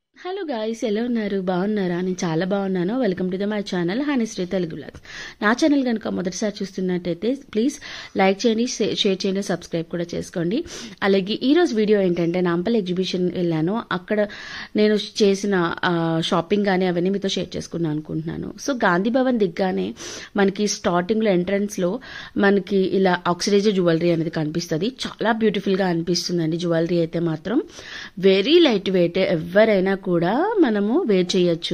Hello guys ఎలా ఉన్నారు బాగున్నారా నేను చాలా బాగున్నాను welcome to the my channel Hanishri Telugu blogs నా ఛానల్ కనుక మొదటిసారి చూస్తున్నట్టయితే ప్లీజ్ లైక్ చేయండి షే- షేర్ చేయండి సబ్స్క్రైబ్ కూడా చేసుకోండి అలాగే ఈ రోజు వీడియో ఏంటంటే నాంపల్ ఎగ్జిబిషన్ వెళ్ళాను అక్కడ నేను చేసిన ఆ, షాపింగ్ కానీ అవన్నీ మీతో షేర్ చేసుకున్నాను అనుకుంటున్నాను సో గాంధీ భవన్ దిగ్గానే మనకి స్టార్టింగ్లో ఎంట్రన్స్లో మనకి ఇలా ఆక్సిడైజర్ జ్యువెలరీ అనేది కనిపిస్తుంది చాలా బ్యూటిఫుల్గా అనిపిస్తుందండి జ్యువెలరీ అయితే మాత్రం వెరీ లైట్ వెయిట్ ఎవరైనా కూడా మనము వేర్ చేయొచ్చు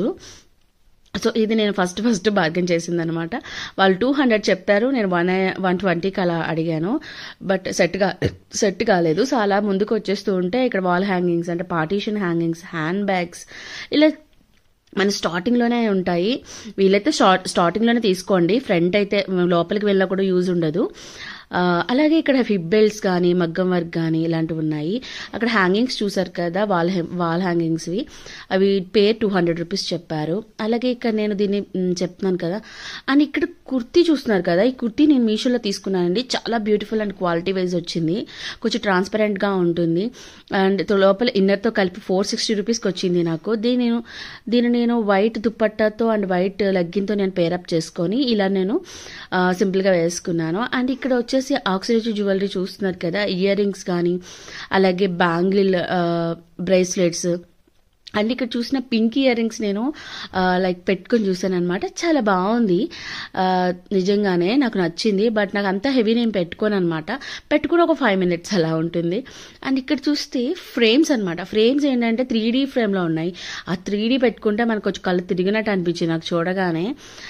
సో ఇది నేను ఫస్ట్ ఫస్ట్ బార్గెన్ చేసింది అనమాట వాళ్ళు టూ హండ్రెడ్ చెప్పారు నేను వన్ వన్ ట్వంటీకి అలా అడిగాను బట్ సెట్ కా సెట్ కాలేదు సో అలా ముందుకు వచ్చేస్తూ ఉంటే ఇక్కడ వాల్ హ్యాంగింగ్స్ అంటే పార్టీషన్ హ్యాంగింగ్స్ హ్యాండ్ బ్యాగ్స్ ఇలా మన స్టార్టింగ్లోనే ఉంటాయి వీలైతే స్టార్ట్ స్టార్టింగ్లోనే తీసుకోండి ఫ్రంట్ అయితే లోపలికి వెళ్ళినా కూడా యూజ్ ఉండదు ఆ, అలాగే ఇక్కడ హిప్ బెల్ట్స్ కానీ మగ్గం వర్క్ కానీ ఇలాంటివి ఉన్నాయి అక్కడ హ్యాంగింగ్స్ చూసారు కదా వాల్ హె- వాల్ హ్యాంగింగ్స్వి అవి పేర్ టూ హండ్రెడ్ రూపీస్ చెప్పారు అలాగే ఇక్కడ నేను దీన్ని మ్, చెప్తున్నాను కదా అండ్ ఇక్కడ కుర్తీ చూస్తున్నారు కదా ఈ కుర్తీ నేను మీషోలో తీసుకున్నానండి చాలా బ్యూటిఫుల్ అండ్ క్వాలిటీ వైజ్ వచ్చింది కొంచెం ట్రాన్స్పరెంట్గా ఉంటుంది అండ్ తో- లోపల ఇన్నర్తో కలిపి ఫోర్ సిక్స్టీ రూపీస్కి వచ్చింది నాకు దీని నేను దీన్ని నేను వైట్ దుప్పట్టాతో అండ్ వైట్ లెగ్గిన్తో నేను పేరప్ చేసుకొని ఇలా నేను ఆ, సింపుల్గా వేసుకున్నాను అండ్ ఇక్కడ వచ్చేసి ఆక్సిడైజ్ జ్యువెలరీ చూస్తున్నారు కదా ఇయర్ రింగ్స్ కానీ అలాగే బ్యాంగిల్ బ్రేస్లెట్స్ అండ్ ఇక్కడ చూసిన పింక్ ఇయర్ రింగ్స్ నేను ఆ, లైక్ పెట్టుకొని చూసాను అనమాట చాలా బాగుంది ఆ, నిజంగానే నాకు నచ్చింది బట్ నాకు అంత హెవీ నేను పెట్టుకోను అనమాట పెట్టుకుని ఒక ఫైవ్ మినిట్స్ అలా ఉంటుంది అండ్ ఇక్కడ చూస్తే ఫ్రేమ్స్ అనమాట ఫ్రేమ్స్ ఏంటంటే త్రీ డీ ఫ్రేమ్లో ఉన్నాయి ఆ త్రీ డీ పెట్టుకుంటే మనకు కొంచెం కళ్ళు తిరిగినట్టు అనిపించింది నాకు చూడగానే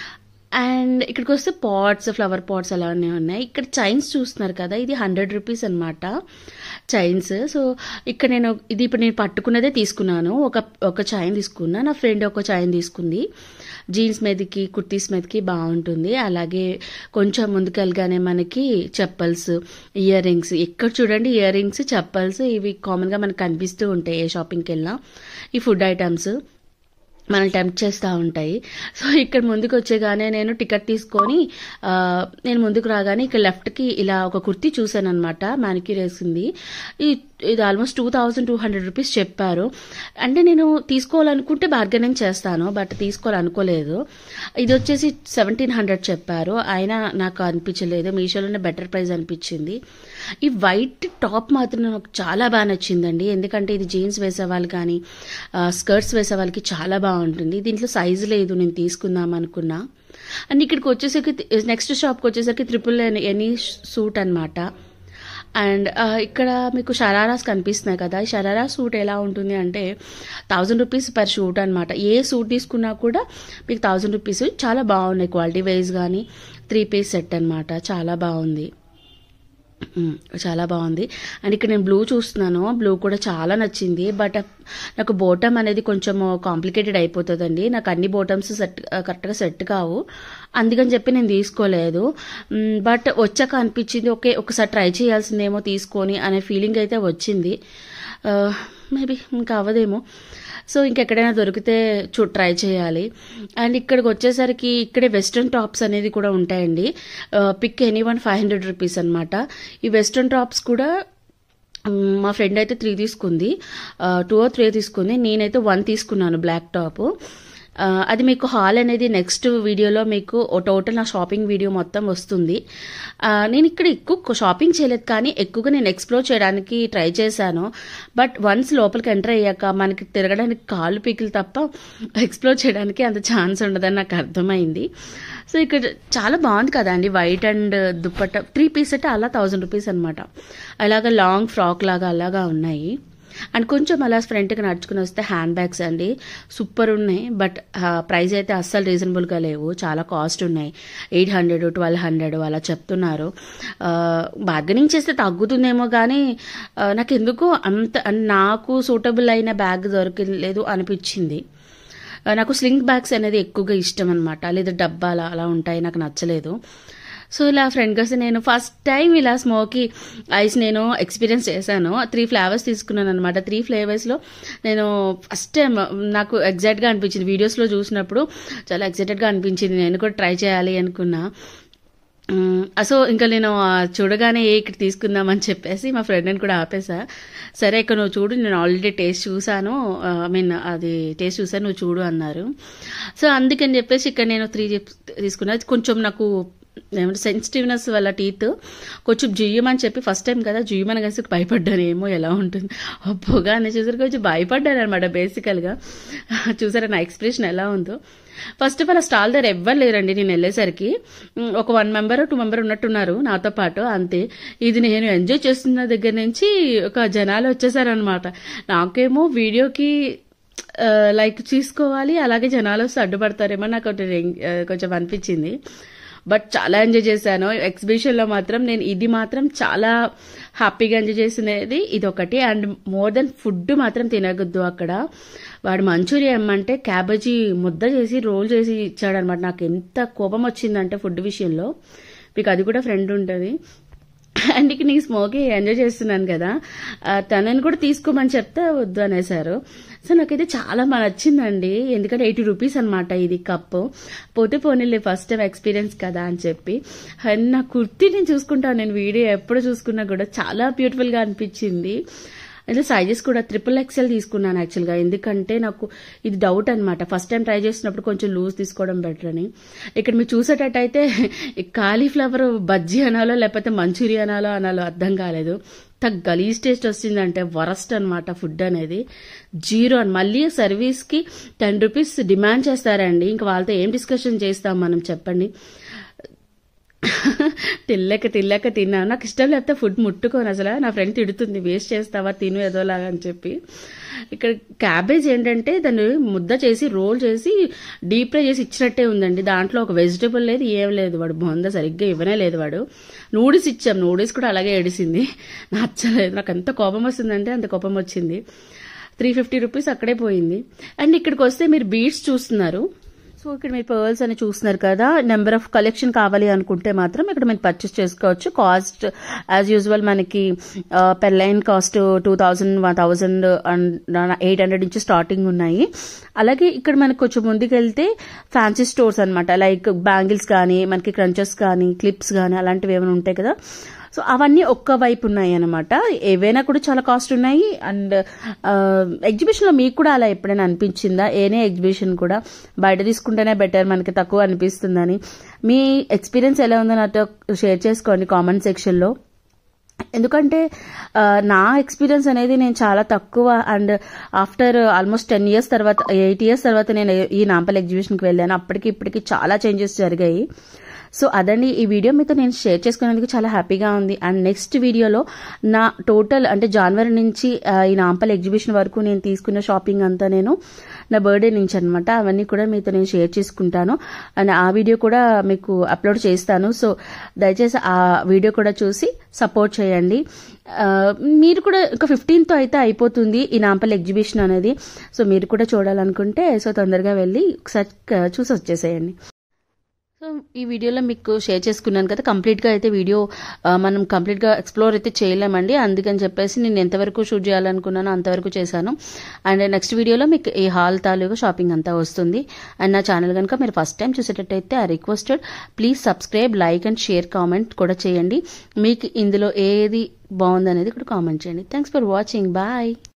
అండ్ ఇక్కడికి వస్తే పాట్స్ ఫ్లవర్ పాట్స్ అలానే ఉన్నాయి ఇక్కడ చైన్స్ చూస్తున్నారు కదా ఇది హండ్రెడ్ రూపీస్ అనమాట చైన్స్ సో ఇక్కడ నేను ఇది ఇప్పుడు నేను పట్టుకున్నదే తీసుకున్నాను ఒక ఒక చైన్ తీసుకున్నా నా ఫ్రెండ్ ఒక చైన్ తీసుకుంది జీన్స్ మీదకి కుర్తీస్ మీదకి బాగుంటుంది అలాగే కొంచెం ముందుకెళ్ళగానే మనకి చెప్పల్స్ ఇయర్ రింగ్స్ ఎక్కడ చూడండి ఇయర్ రింగ్స్ చెప్పల్స్ ఇవి కామన్గా మనకు కనిపిస్తూ ఉంటాయి ఏ షాపింగ్కి వెళ్ళినా ఈ ఫుడ్ ఐటమ్స్ మనం టెంప్ట్ చేస్తూ ఉంటాయి సో ఇక్కడ ముందుకు వచ్చేగానే నేను టికెట్ తీసుకొని ఆ, నేను ముందుకు రాగానే ఇక్కడ లెఫ్ట్కి ఇలా ఒక కుర్తీ చూశాను అనమాట మ్యానిక్యూర్ వేసింది ఈ ఇది almost two thousand two hundred rupees చెప్పారు అంటే నేను తీసుకోవాలనుకుంటే బార్గెనింగ్ చేస్తాను బట్ తీసుకోవాలనుకోలేదు ఇది వచ్చేసి సెవెంటీన్ హండ్రెడ్ చెప్పారు అయినా నాకు అనిపించలేదు మీషోలోనే బెటర్ ప్రైస్ అనిపించింది ఈ వైట్ టాప్ మాత్రం నాకు చాలా బాగా నచ్చిందండి ఎందుకంటే ఇది జీన్స్ వేసే వాళ్ళు కానీ స్కర్ట్స్ వేసే వాళ్ళకి చాలా బాగుంటుంది దీంట్లో సైజు లేదు నేను తీసుకుందాం అనుకున్నా అండ్ ఇక్కడికి వచ్చేసరికి నెక్స్ట్ షాప్కి వచ్చేసరికి ట్రిపుల్ ఎనీ సూట్ అనమాట అండ్ ఇక్కడ మీకు షరారాస్ కనిపిస్తున్నాయి కదా ఈ షరారా సూట్ ఎలా ఉంటుంది అంటే థౌజండ్ రూపీస్ పర్ షూట్ అనమాట ఏ సూట్ తీసుకున్నా కూడా మీకు థౌజండ్ రూపీస్ చాలా బాగున్నాయి క్వాలిటీ వైజ్ కానీ త్రీ పీస్ సెట్ అనమాట చాలా బాగుంది మ్మ్. చాలా బాగుంది అండ్ ఇక్కడ నేను బ్లూ చూస్తున్నాను బ్లూ కూడా చాలా నచ్చింది బట్ నాకు బోటమ్ అనేది కొంచెం కాంప్లికేటెడ్ అయిపోతుందండి నాకు అన్ని బోటమ్స్ సెట్ కరెక్ట్గా సెట్ కావు అందుకని చెప్పి నేను తీసుకోలేదు మ్మ్. బట్ వచ్చాక అనిపించింది ఓకే ఒకసారి ట్రై చేయాల్సిందేమో తీసుకొని అనే ఫీలింగ్ అయితే వచ్చింది మేబీ ఇంకా అవ్వదేమో సో ఇంకెక్కడైనా దొరికితే చూ ట్రై చేయాలి అండ్ ఇక్కడికి వచ్చేసరికి ఇక్కడే వెస్ట్రన్ టాప్స్ అనేది కూడా ఉంటాయండి pick any one five hundred rupees అనమాట ఈ వెస్ట్రన్ టాప్స్ కూడా మ్, మా ఫ్రెండ్ అయితే త్రీ తీసుకుంది టూ ఆర్ త్రీ తీసుకుంది నేనైతే వన్ తీసుకున్నాను బ్లాక్ టాప్ ఆ, అది మీకు హాల్ అనేది నెక్స్ట్ వీడియోలో మీకు ఓ టోటల్ నా షాపింగ్ వీడియో మొత్తం వస్తుంది ఆ, నేను ఇక్కడ ఎక్కువ షాపింగ్ చేయలేదు కానీ ఎక్కువగా నేను ఎక్స్ప్లోర్ చేయడానికి ట్రై చేశాను బట్ వన్స్ లోపలికి ఎంటర్ అయ్యాక మనకి తిరగడానికి కాళ్ళు పీకులు తప్ప ఎక్స్ప్లోర్ చేయడానికి అంత ఛాన్స్ ఉండదని నాకు అర్థమైంది సో ఇక్కడ చాలా బాగుంది కదండి white and dupatta three piece అంటే అలా థౌజండ్ రూపీస్ అనమాట అలాగా లాంగ్ ఫ్రాక్ లాగా అలాగా ఉన్నాయి అండ్ కొంచెం అలా ఫ్రంట్కి నడుచుకుని వస్తే హ్యాండ్ బ్యాగ్స్ అండి సూపర్ ఉన్నాయి బట్ ప్రైస్ అయితే అస్సలు రీజనబుల్గా లేవు చాలా కాస్ట్ ఉన్నాయి ఎయిట్ హండ్రెడ్ ట్వెల్వ్ హండ్రెడ్ అలా చెప్తున్నారు బార్గెనింగ్ చేస్తే తగ్గుతుందేమో కానీ ఆ, నాకు ఎందుకు అంత నాకు సూటబుల్ అయిన బ్యాగ్ దొరకలేదు అనిపించింది ఆ, నాకు స్లింగ్ బ్యాగ్స్ అనేది ఎక్కువగా ఇష్టం అనమాట లేదా డబ్బాలు అలా ఉంటాయి నాకు నచ్చలేదు సో ఇలా ఫ్రెండ్ కలిసి నేను ఫస్ట్ టైం ఇలా స్మోకీ ఐస్ నేను ఎక్స్పీరియన్స్ చేశాను త్రీ ఫ్లేవర్స్ తీసుకున్నాను అనమాట త్రీ ఫ్లేవర్స్లో నేను ఫస్ట్ టైం నాకు ఎగ్జాక్ట్గా అనిపించింది వీడియోస్లో చూసినప్పుడు చాలా ఎగ్జైటెడ్గా అనిపించింది నేను కూడా ట్రై చేయాలి అనుకున్నా సో ఇంకా నేను ఆ చూడగానే ఏ ఇక్కడ తీసుకుందామని చెప్పేసి మా ఫ్రెండ్ని కూడా ఆపేసా సరే ఇక్కడ నువ్వు చూడు నేను ఆల్రెడీ టేస్ట్ చూసాను ఐ మీన్ అది టేస్ట్ చూసాను నువ్వు చూడు అన్నారు సో అందుకని చెప్పేసి ఇక్కడ నేను త్రీ తీసుకున్నా కొంచెం నాకు ఏమంటే సెన్సిటివ్నెస్ వల్ల టీత్ కొంచెం జుయ్యమని చెప్పి ఫస్ట్ టైం కదా జుయ్యమని కలిసి భయపడ్డాను ఏమో ఎలా ఉంటుంది అబ్బోగా అని చూసారు కొంచెం భయపడ్డాను అనమాట బేసికల్గా చూసారా నా ఎక్స్ప్రెషన్ ఎలా ఉందో ఫస్ట్ ఆఫ్ ఆల్ ఆ స్టాల్ దగ్గర ఎవ్వరు లేరండి నేను వెళ్ళేసరికి ఉమ్, ఒక వన్ మెంబర్ టూ మెంబర్ ఉన్నట్టున్నారు నాతో పాటు అంతే ఇది నేను ఎంజాయ్ చేస్తున్న దగ్గర నుంచి ఒక జనాలు వచ్చేసారనమాట నాకేమో వీడియోకి ఆ, లైక్ తీసుకోవాలి అలాగే జనాలు వస్తే అడ్డుపడతారేమో నాకు ఒకటి రెం- ఆ, కొంచెం అనిపించింది బట్ చాలా ఎంజాయ్ చేశాను ఎగ్జిబిషన్లో మాత్రం నేను ఇది మాత్రం చాలా హ్యాపీగా ఎంజాయ్ చేసినది ఇది ఒకటి అండ్ మోర్ దెన్ ఫుడ్ మాత్రం తినగొద్దు అక్కడ వాడు మంచూరియా ఏమంటే క్యాబేజీ ముద్ద చేసి రోల్ చేసి ఇచ్చాడనమాట నాకు ఎంత కోపం వచ్చిందంటే ఫుడ్ విషయంలో మీకు అది కూడా ఫ్రెండ్ ఉంటుంది అండ్ ఇక నీకు స్మోకీ ఎంజాయ్ చేస్తున్నాను కదా ఆ, తనని కూడా తీసుకోమని చెప్తే వద్దు అనేసారు సో నాకైతే చాలా బాగా నచ్చిందండి ఎందుకంటే ఎయిటీ రూపీస్ అనమాట ఇది కప్పు పోతే పోనీలే ఫస్ట్ టైం ఎక్స్పీరియన్స్ కదా అని చెప్పి అండ్ నా కుర్తీ నేను చూసుకుంటాను నేను వీడియో ఎప్పుడు చూసుకున్నా కూడా చాలా బ్యూటిఫుల్గా అనిపించింది అంటే సైజెస్ కూడా ట్రిపుల్ ఎక్స్ఎల్ తీసుకున్నాను యాక్చువల్గా ఎందుకంటే నాకు ఇది డౌట్ అనమాట ఫస్ట్ టైం ట్రై చేసినప్పుడు కొంచెం లూజ్ తీసుకోవడం బెటర్ అని ఇక్కడ మీరు చూసేటట్టయితే ఈ కాలీఫ్లవర్ బజ్జీ అనాలో లేకపోతే మంచూరియా అనాలో అనాలో అర్థం కాలేదు తగ్గ గలీజ్ టేస్ట్ వచ్చిందంటే వరస్ట్ అనమాట ఫుడ్ అనేది జీరో అని మళ్ళీ సర్వీస్కి టెన్ రూపీస్ డిమాండ్ చేస్తారండి ఇంకా వాళ్ళతో ఏం డిస్కషన్ చేస్తాం మనం చెప్పండి తిల్లక తిల్లక తిన్నా నాకు ఇష్టం లేకపోతే ఫుడ్ ముట్టుకోను అసలు నా ఫ్రెండ్ తిడుతుంది వేస్ట్ చేస్తావా తిను ఏదోలాగా అని చెప్పి ఇక్కడ క్యాబేజ్ ఏంటంటే దాన్ని ముద్ద చేసి రోల్ చేసి డీప్ ఫ్రై చేసి ఇచ్చినట్టే ఉందండి దాంట్లో ఒక వెజిటబుల్ లేదు ఏం లేదు వాడు బొంద సరిగ్గా ఇవ్వనే లేదు వాడు నూడిల్స్ ఇచ్చాం నూడిల్స్ కూడా అలాగే ఏడిసింది నచ్చలేదు నాకు ఎంత కోపం వస్తుందంటే అంత కోపం వచ్చింది త్రీ ఫిఫ్టీ రూపీస్ అక్కడే పోయింది అండ్ ఇక్కడికి వస్తే మీరు బీడ్స్ చూస్తున్నారు సో ఇక్కడ మీరు పర్ల్స్ అని చూస్తున్నారు కదా నెంబర్ ఆఫ్ కలెక్షన్ కావాలి అనుకుంటే మాత్రం ఇక్కడ మీరు పర్చేస్ చేసుకోవచ్చు కాస్ట్ యాజ్ యూజువల్ మనకి పెర్లైన్ cost two thousand one thousand eight hundred నుంచి స్టార్టింగ్ ఉన్నాయి అలాగే ఇక్కడ మనకు కొంచెం ముందుకెళ్తే ఫ్యాన్సీ స్టోర్స్ అనమాట లైక్ బ్యాంగిల్స్ కానీ మనకి క్రంచెస్ కానీ క్లిప్స్ కానీ అలాంటివి ఏమైనా ఉంటాయి కదా సో అవన్నీ ఒక్క వైపు ఉన్నాయి అనమాట ఏవైనా కూడా చాలా కాస్ట్ ఉన్నాయి అండ్ ఎగ్జిబిషన్లో మీకు కూడా అలా ఎప్పుడైనా అనిపించిందా ఏనే ఎగ్జిబిషన్ కూడా బయట తీసుకుంటేనే బెటర్ మనకి తక్కువ అనిపిస్తుందని మీ ఎక్స్పీరియన్స్ ఎలా ఉందో నాతో షేర్ చేసుకోండి కామెంట్ సెక్షన్లో ఎందుకంటే ఆ, నా ఎక్స్పీరియన్స్ అనేది నేను చాలా తక్కువ and after almost ten years తర్వాత ఎయిట్ ఇయర్స్ తర్వాత నేను ఈ నాంపల్ ఎగ్జిబిషన్కి వెళ్ళాను అప్పటికి ఇప్పటికి చాలా చేంజెస్ జరిగాయి సో అదండి ఈ వీడియో మీతో నేను షేర్ చేసుకునేందుకు చాలా హ్యాపీగా ఉంది అండ్ నెక్స్ట్ వీడియోలో నా టోటల్ అంటే జనవరి నుంచి ఆ, ఈ నాంపల్ ఎగ్జిబిషన్ వరకు నేను తీసుకున్న షాపింగ్ అంతా నేను నా బర్త్డే నుంచి అనమాట అవన్నీ కూడా మీతో నేను షేర్ చేసుకుంటాను అండ్ ఆ వీడియో కూడా మీకు అప్లోడ్ చేస్తాను సో దయచేసి ఆ వీడియో కూడా చూసి సపోర్ట్ చేయండి ఆ, మీరు కూడా ఇంకా ఫిఫ్టీన్త్ అయితే అయిపోతుంది ఈ నాంపల్ ఎగ్జిబిషన్ అనేది సో మీరు కూడా చూడాలనుకుంటే సో తొందరగా వెళ్ళి ఒకసారి క- చూసి వచ్చేసేయండి సో ఈ వీడియోలో మీకు షేర్ చేసుకున్నాను కదా కంప్లీట్గా అయితే వీడియో ఆ, మనం కంప్లీట్గా ఎక్స్ప్లోర్ అయితే చేయలేమండి అందుకని చెప్పేసి నేను ఎంతవరకు షూట్ చేయాలనుకున్నానో అంతవరకు చేశాను అండ్ నెక్స్ట్ వీడియోలో మీకు ఈ హాల్ తాలూకా షాపింగ్ అంతా వస్తుంది అండ్ నా ఛానల్ కనుక మీరు ఫస్ట్ టైం చూసేటట్టయితే I requested please subscribe like and share comment కూడా చేయండి మీకు ఇందులో ఏది బాగుందనేది కూడా కామెంట్ చేయండి థ్యాంక్స్ ఫర్ వాచింగ్ బాయ్